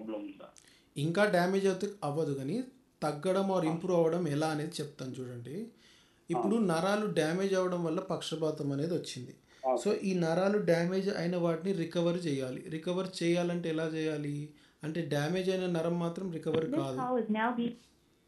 Problem ఉందా ఇంకా damage అయితే అవ్వదు కానీ తగ్గడం ఆర్ ఇంప్రూవ్ అవ్వడం ఎలా అనేది చెప్తాను చూడండి ఇప్పుడు నరాలు డ్యామేజ్ అవ్వడం వల్ల పక్షపాతం అనేది వచ్చింది సో ఈ నరాలు డ్యామేజ్ అయిన వాటిని రికవర్ చేయాలి రికవర్ చేయాలంటే ఎలా చేయాలి అంటే డ్యామేజ్ అయిన నరం మాత్రం రికవర్ కాదు Call is now being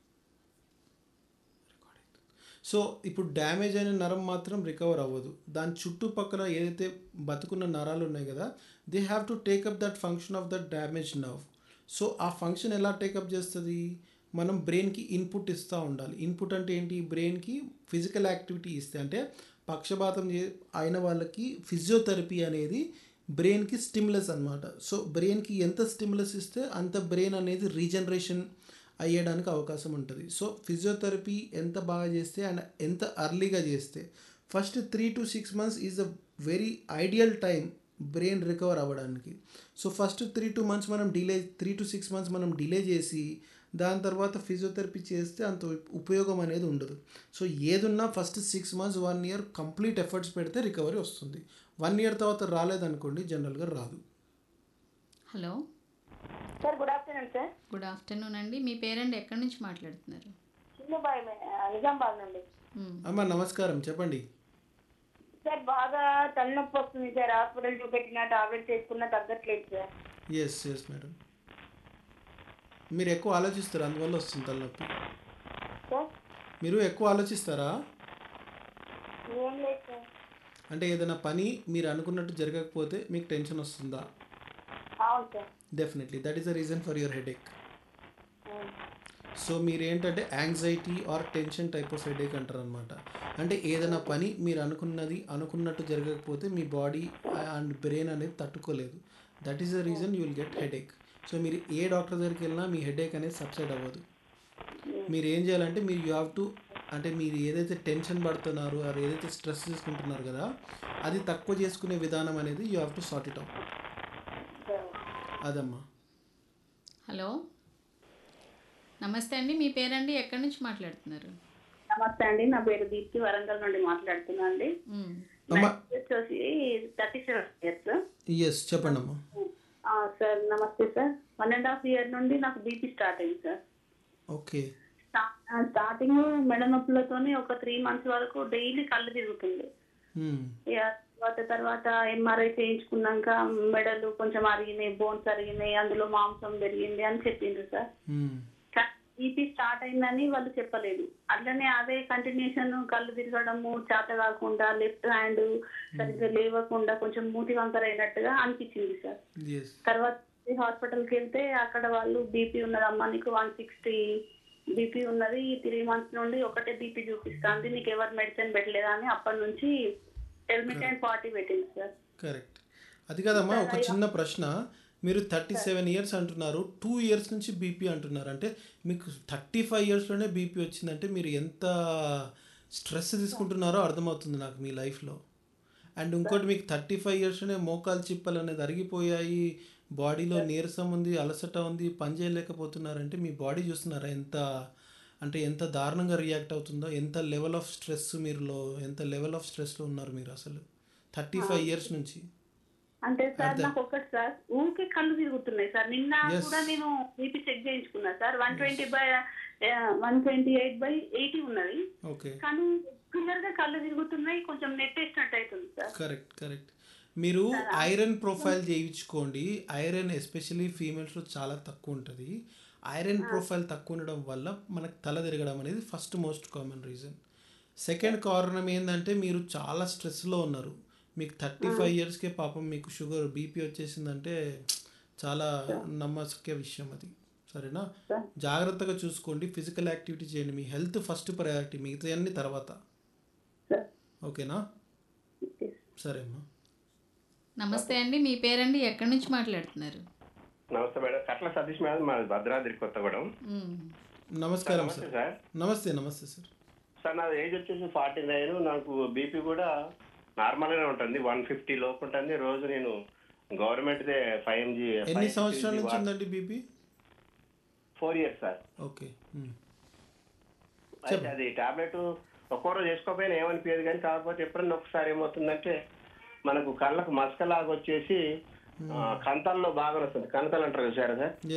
so ఇప్పుడు డ్యామేజ్ అయిన నరం మాత్రం రికవర్ అవ్వదు దాని చుట్టుపక్కల ఏదైతే బతుకున్న నరాలు ఉన్నాయి కదా they have to take up that function of that damage nerve so ఆ ఫంక్షన్ ఎలా టేకప్ చేస్తుంది మనం బ్రెయిన్కి ఇన్పుట్ ఇస్తూ ఉండాలి ఇన్పుట్ అంటే ఏంటి బ్రెయిన్కి ఫిజికల్ యాక్టివిటీ ఇస్తే అంటే పక్షపాతం చే అయిన వాళ్ళకి ఫిజియోథెరపీ అనేది బ్రెయిన్కి స్టిమ్యులస్ అనమాట సో బ్రెయిన్కి ఎంత స్టిమ్యులస్ ఇస్తే అంత బ్రెయిన్ అనేది రీజనరేషన్ అయ్యడానికి అవకాశం ఉంటుంది సో ఫిజియోథెరపీ ఎంత బాగా చేస్తే అండ్ ఎంత అర్లీగా చేస్తే first three to six months is a very ideal time brain recover అవ్వడానికి so first three to months మనం delay three to six months మనం డిలే చేసి దాని తర్వాత ఫిజియోథెరపీ చేస్తే అంత ఉప్- ఉపయోగం అనేది ఉండదు సో ఏదున్నా first six months one year complete efforts పెడితే రికవరీ వస్తుంది వన్ ఇయర్ తర్వాత రాలేదనుకోండి జనరల్గా రాదు hello sir good afternoon sir good afternoon అండి మీ పేరెంట్ ఎక్కడి నుంచి మాట్లాడుతున్నారు చిన్నబాయ్ నిజామాబాద్ నుండి మ్మ్. అమ్మ నమస్కారం చెప్పండి సార్ బాగా తలనొప్పి వస్తుంది సార్ హాస్పిటల్ చూపెట్టిన టాబ్లెట్స్ వేసుకున్నా తగ్గట్లేదు సార్ ఎస్ ఎస్ మేడం మీరు ఎక్కువ ఆలోచిస్తారు అందువల్ల వస్తుంది తలనొప్పి సార్ మీరు ఎక్కువ ఆలోచిస్తారా ఏం లేదు సార్ అంటే ఏదైనా పని మీరు అనుకున్నట్టు జరగకపోతే మీకు టెన్షన్ వస్తుందా అవును sir definitely that is the reason for your headache um. So మీరు ఏంటంటే anxiety or tension type of headache అంటారు అనమాట అంటే ఏదైనా పని మీరు అనుకున్నది అనుకున్నట్టు జరగకపోతే మీ బాడీ అండ్ బ్రెయిన్ అనేది తట్టుకోలేదు that is the reason you will get headache so మీరు ఏ డాక్టర్ దగ్గరికి వెళ్ళినా మీ హెడేక్ అనేది సబ్సైడ్ అవ్వదు మీరు ఏం చేయాలంటే మీరు యూ హ్యావ్ టు అంటే మీరు ఏదైతే టెన్షన్ పడుతున్నారో ఆర్ ఏదైతే స్ట్రెస్ తీసుకుంటున్నారు కదా అది తక్కువ చేసుకునే విధానం అనేది you have to sort it out sir అదమ్మా హలో నమస్తే అండి మీ పేరండి ఎక్కడి నుంచి మాట్లాడుతున్నారు నమస్తే అండి నా పేరు దీప్తి వరంగల్ నుండి మాట్లాడుతున్నా అండి మ్మ్. అమ్మా వచ్చేసి థర్టీ సెవెన్ ఇయర్స్ ఎస్ చెప్పండి అమ్మా సార్ నమస్తే sir one and half year నుండి నాకు బీపీ స్టార్ట్ అయింది సార్ ఓకే స్టార్టింగ్ మెడ నొప్పులతోనే ఒక త్రీ మంత్స్ వరకు డైలీ కళ్ళు తిరుగుతుంది ఇక తర్వాత తర్వాత ఎంఆర్ఐ చేయించుకున్నాక మెడలు కొంచెం అరిగినాయి బోన్స్ అరిగినాయి అందులో మాంసం పెరిగింది అని చెప్పిండ్రు సార్ బీపీ స్టార్ట్ అయిందని వాళ్ళు చెప్పలేదు అట్లనే అదే కంటిన్యూషన్ కళ్ళు తిరగడము చేత కాకుండా లెఫ్ట్ హ్యాండ్ సరిగ్గా లేవకుండా కొంచెం మూతి వంకర అయినట్టుగా అనిపించింది సార్ ఎస్ తర్వాత హాస్పిటల్కి వెళ్తే అక్కడ వాళ్ళు బీపీ ఉన్నదమ్మా నీకు వన్ సిక్స్టీ బీపీ ఉన్నది త్రీ మంత్స్ నుండి ఒకటే బీపీ చూపిస్తుంది నీకు ఎవరు మెడిసిన్ పెట్టలేదా అని అప్పటి నుంచి హెల్మెట్ అండ్ ఫార్టీ పెట్టింది సార్ కరెక్ట్ అది కాదమ్మా ఒక చిన్న ప్రశ్న మీరు థర్టీ సెవెన్ ఇయర్స్ అంటున్నారు టూ ఇయర్స్ నుంచి బీపీ అంటున్నారు అంటే మీకు థర్టీ ఫైవ్ ఇయర్స్లోనే బీపీ వచ్చిందంటే మీరు ఎంత స్ట్రెస్ తీసుకుంటున్నారో అర్థమవుతుంది నాకు మీ లైఫ్లో అండ్ ఇంకోటి మీకు థర్టీ ఫైవ్ ఇయర్స్లోనే మోకాలు చిప్పలు అనేది అరిగిపోయాయి బాడీలో నీరసం ఉంది అలసట ఉంది పని చేయలేకపోతున్నారంటే మీ బాడీ చూస్తున్నారా ఎంత అంటే ఎంత దారుణంగా రియాక్ట్ అవుతుందో ఎంత లెవెల్ ఆఫ్ స్ట్రెస్ మీరులో ఎంత లెవెల్ ఆఫ్ స్ట్రెస్లో ఉన్నారు మీరు అసలు థర్టీ ఫైవ్ ఇయర్స్ నుంచి అంటే సార్ నాకు ఒకటి సార్ ఊరికే కళ్ళు తిరుగుతున్నాయి సార్ నిన్న Yes. కూడా నేను బీపీ చెక్ చేయించుకున్నా sir one twenty by one twenty eight by eighty ఉన్నది ఓకే కానీ క్లియర్ గా కళ్ళు తిరుగుతున్నాయి కొంచెం నెట్ వేసినట్టు అవుతుంది సార్ కరెక్ట్ కరెక్ట్ మీరు ఐరన్ ప్రొఫైల్ చేయించుకోండి ఐరన్ ఎస్పెషలీ ఫీమేల్స్లో చాలా తక్కువ ఉంటుంది ఐరన్ ప్రొఫైల్ తక్కువ ఉండడం వల్ల మనకు తల తిరగడం అనేది first most common reason second కారణం ఏంటంటే మీరు చాలా స్ట్రెస్లో ఉన్నారు మీకు థర్టీ ఫైవ్ ఇయర్స్కే పాపం మీకు షుగర్ బీపీ వచ్చేసిందంటే చాలా నమ్మసక్య విషయం అది సరేనా జాగ్రత్తగా చూసుకోండి ఫిజికల్ యాక్టివిటీ చేయండి మీ హెల్త్ ఫస్ట్ ప్రయారిటీ మిగతా అన్ని తర్వాత సార్ ఓకేనా సరే అమ్మా నమస్తే అండి మీ పేరండి ఎక్కడి నుంచి మాట్లాడుతున్నారు నమస్తే మేడం కట్ల సతీష్ మేడం మాది భద్రాద్రి కొత్తగూడెం మ్మ్. నమస్కారం నమస్తే సార్ సార్ నమస్తే నమస్తే సార్ సార్ నాది ఏజ్ వచ్చేసి ఫార్టీ నైన్ నాకు బీపీ కూడా నార్మల్గానే ఉంటుంది వన్ ఫిఫ్టీ లోపు ఉంటుంది రోజు నేను గవర్నమెంట్ ఫైవ్ ఎంజీ ఎన్ని సంవత్సరాల నుంచి ఉందండి BP four years sir okay hmm. అయితే అది టాబ్లెట్ ఒక్కో రోజు వేసుకోకపోయినా ఏమనిపించదు కానీ కాకపోతే ఎప్పుడన్నా ఒకసారి ఏమవుతుందంటే మనకు కళ్ళకు మసకలాగా వచ్చేసి ఆ, కంతాల్లో బాగా వస్తుంది కంతలు అంటారు చూసారా సార్